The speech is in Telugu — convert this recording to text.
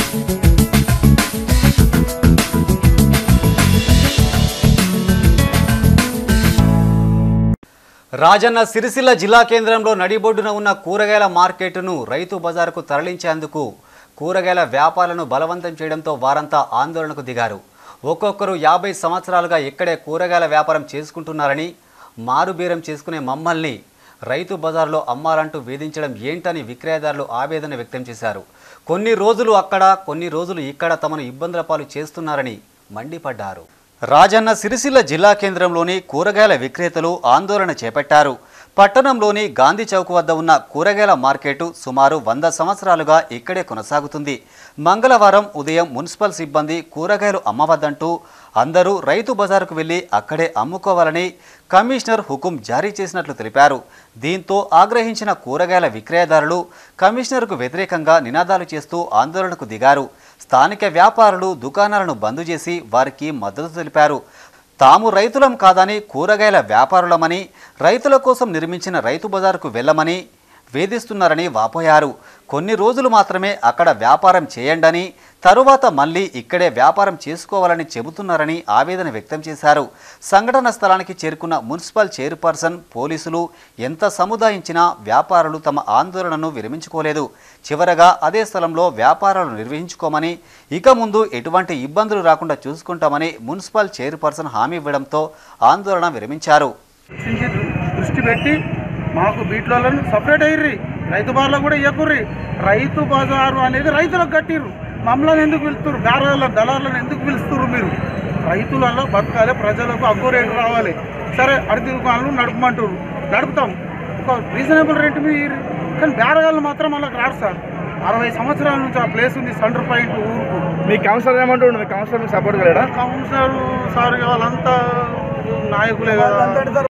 రాజన్న సిరిసిల్ల జిల్లా కేంద్రంలో నడిబొడ్డున ఉన్న కూరగాయల మార్కెట్ను రైతు బజారుకు తరలించేందుకు కూరగాయల వ్యాపారులను బలవంతం చేయడంతో వారంతా ఆందోళనకు దిగారు ఒక్కొక్కరు యాభై సంవత్సరాలుగా ఇక్కడే కూరగాయల వ్యాపారం చేసుకుంటున్నారని మారుబేరం చేసుకునే మమ్మల్ని రైతు బజార్లో అమ్మాలంటూ వేధించడం ఏంటని విక్రయదారులు ఆవేదన వ్యక్తం చేశారు కొన్ని రోజులు అక్కడ కొన్ని రోజులు ఇక్కడ తమను ఇబ్బందుల పాలు చేస్తున్నారని మండిపడ్డారు రాజన్న సిరిసిల్ల జిల్లా కేంద్రంలోని కూరగాయల విక్రేతలు ఆందోళన చేపట్టారు పట్టణంలోని గాంధీ చౌక్ వద్ద ఉన్న కూరగాయల మార్కెట్ సుమారు వంద సంవత్సరాలుగా ఇక్కడే కొనసాగుతుంది మంగళవారం ఉదయం మున్సిపల్ సిబ్బంది కూరగాయలు అమ్మవద్దంటూ అందరూ రైతు బజారుకు వెళ్లి అక్కడే అమ్ముకోవాలని కమిషనర్ హుకుం జారీ చేసినట్లు తెలిపారు దీంతో ఆగ్రహించిన కూరగాయల విక్రయదారులు కమిషనర్కు వ్యతిరేకంగా నినాదాలు చేస్తూ ఆందోళనకు దిగారు స్థానిక వ్యాపారులు దుకాణాలను బంద్ చేసి వారికి మద్దతు తెలిపారు తాము రైతులం కాదని కూరగాయల వ్యాపారులమని రైతుల కోసం నిర్మించిన రైతు బజారుకు వెళ్ళమని వేధిస్తున్నారని వాపోయారు కొన్ని రోజులు మాత్రమే అక్కడ వ్యాపారం చేయండని తరువాత మళ్ళీ ఇక్కడే వ్యాపారం చేసుకోవాలని చెబుతున్నారని ఆవేదన వ్యక్తం చేశారు సంఘటన స్థలానికి చేరుకున్న మున్సిపల్ చైర్పర్సన్ పోలీసులు ఎంత సముదాయించినా వ్యాపారులు తమ ఆందోళనను విరమించుకోలేదు చివరగా అదే స్థలంలో వ్యాపారాలు నిర్వహించుకోమని ఇక ముందు ఎటువంటి ఇబ్బందులు రాకుండా చూసుకుంటామని మున్సిపల్ చైర్పర్సన్ హామీ ఇవ్వడంతో ఆందోళన విరమించారు సించి దృష్టి పెట్టి మాకు బీట్లలో సపరేట్ అయ్యిర్రి రైతు బార్లో కూడా ఇవ్వకుర్రి రైతు బజారు అనేది రైతులకు కట్టిర్రు మమ్మల్ని ఎందుకు పిలుస్తున్నారు గారాల దళాలను ఎందుకు పిలుస్తున్నారు మీరు రైతులలో బతకాలి ప్రజలకు అగ్గు రేటు రావాలి సరే అడిగి దుకాణాలు నడపమంటారు నడుపుతాం ఒక రీజనబుల్ రేట్ మీద ఇయ్యిర్రి. కానీ బేరగాళ్ళు మాత్రం వాళ్ళకి రారు సార్ అరవై సంవత్సరాల నుంచి ఆ ప్లేస్ ఉంది సెంటర్ పాయింట్ ఊరుకు మీ కౌన్సిలర్ ఏమంటుండు మీ కౌన్సిలర్ మీకు సపోర్ట్ కలడా కౌన్సిలర్ సార్ వాళ్ళంతా నాయకులే కదా